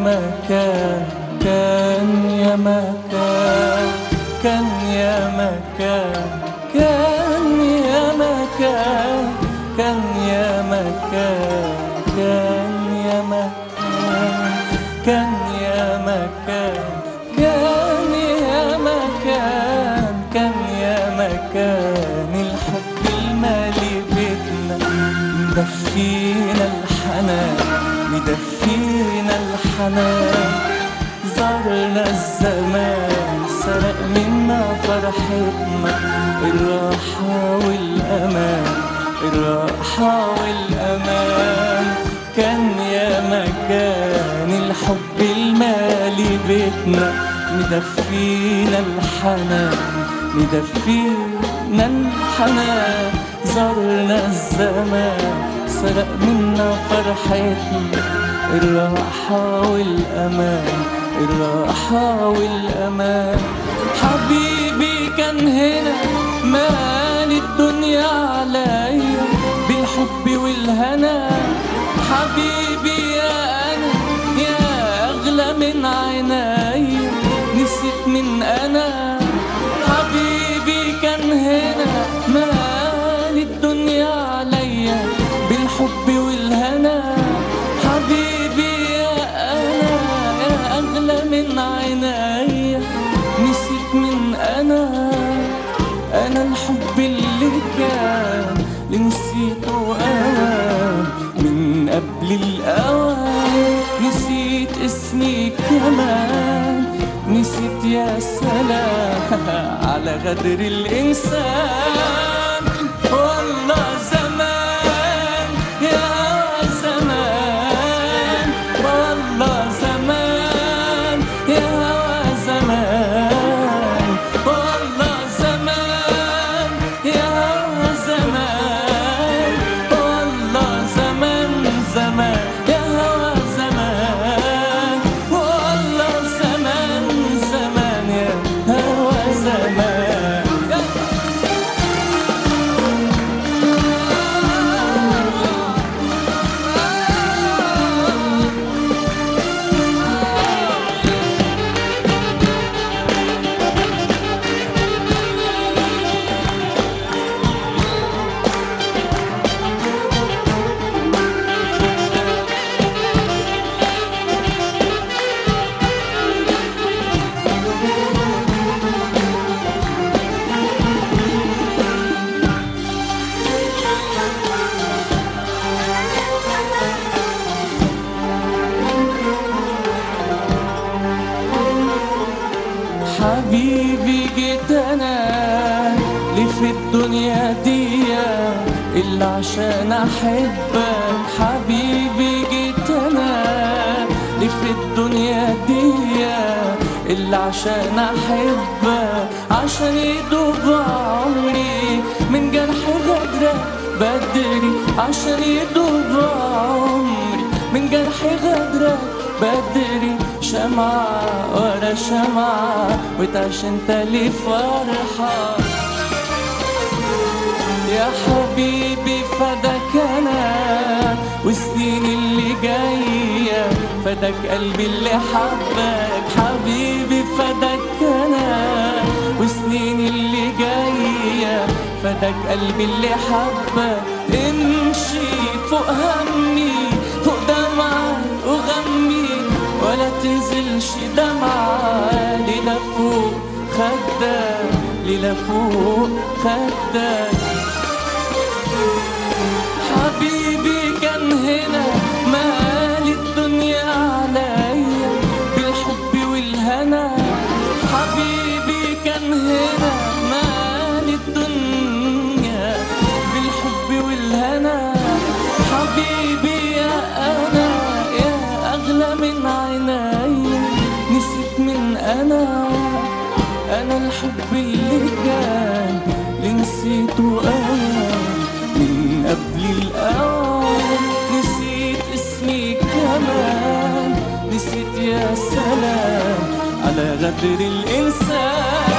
مكان كان يا مكان كان يا مكان كان يا مكان كان يا مكان كان يا مكان كان يا مكان كان يا مكان كان يا مكان الحب المالي بيتنا مدفينا الحنان مدفينا الحنان زارنا الزمان سرق منا فرحتنا الراحة والأمان الراحة والأمان كان يا مكان الحب المالي بيتنا مدفينا الحنان مدفينا الحنان زارنا الزمان سرق منا فرحتنا الراحة والأمان الراحة والأمان حبيبي كان هنا مال الدنيا عليا بالحب والهنا حبيبي يا أنا يا أغلى من عيني نسيت من أنا حبيبي كان هنا مال الدنيا عليا بالحب والهنا حبيبي يا أنا يا أغلى من عيني نسيت من أنا أنا الحب اللي كان اللي نسيته أوان من قبل الأوان نسيت اسمي كمان نسيت يا سلام على غدر الإنسان والله زمان يا هوا زمان والله زمان يا هوا زمان والله زمان يا هوا زمان والله زمان زمان يا هوا زمان والله زمان زمان يا هوا زمان حبيبي جيت انا ليه في الدنيا دي الا عشان احبك حبيبي جيت انا ليه في الدنيا دي الا عشان احبك عشان يدوب عمري من جرح غدرك بدري عشان يدوب عمري من جرح غدرك بدري شمعة ورا شمعة وتعيش انت لي فرحة يا حبيبي فداك انا والسنين اللي جاية فداك قلبي اللي حبك حبيبي فداك انا والسنين اللي جاية فداك قلبي اللي حبك امشي فوق همي فوق دمعة وغمي ولا تنزلش دمعة ليلة فوق خدك ليلة فوق خدك حبيبي كان هنا مال الدنيا عليا بالحب والهنا حبيبي كان هنا مال الدنيا بالحب والهنا حبيبي يا أنا يا أغلى من عيني نسيت من أنا أنا الحب اللي كان اللي نسيته أوان من قبل الأوان نسيت اسمي كمان نسيت يا سلام على غدر الإنسان